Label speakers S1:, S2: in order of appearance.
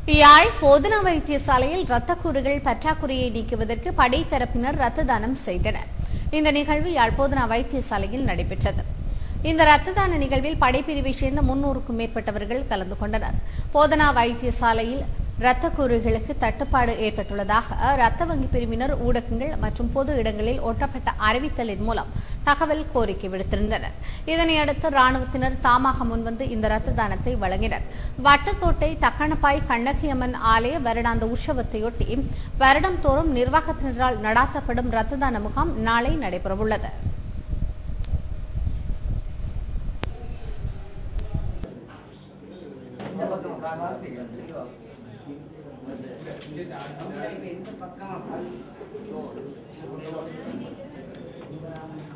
S1: யாழ் போதனா வைத்தியசாலையில் இரத்த கூறுகள் பற்றாக்குறையை நீக்குவதற்கு படைத்தரப்பினர் இரத்த தானம் செய்தனர் இந்த நிகழ்வு யாழ் போதனா வைத்தியசாலையில் நடைபெற்றது இந்த இரத்த தான நிகழ்வில் படைப்பிரிவை சேர்ந்த முன்னூறுக்கும் மேற்பட்டவர்கள் கலந்து கொண்டனர் போதனா வைத்தியசாலையில் இரத்த கூறுகளுக்கு தட்டுப்பாடு ஏற்பட்டுள்ளதாக இரத்த வங்கி பிரிவினர் ஊடகங்கள் மற்றும் பொது இடங்களில் ஒட்டப்பட்ட அறிவித்தலின் மூலம் தகவல் கோரிக்கை விடுத்திருந்தனர் இதனையடுத்து ராணுவத்தினர் தாமாக முன்வந்து இந்த இரத்த தானத்தை வழங்கினர் வட்டக்கோட்டை தக்கணப்பாய் கண்ணகியம்மன் ஆலய வருடாந்த உற்சவத்தையொட்டி வருடம் தோறும் நிர்வாகத்தினரால் நடாத்தப்படும் இரத்த தான முகாம் நாளை நடைபெறவுள்ளது
S2: இந்த பக்கம்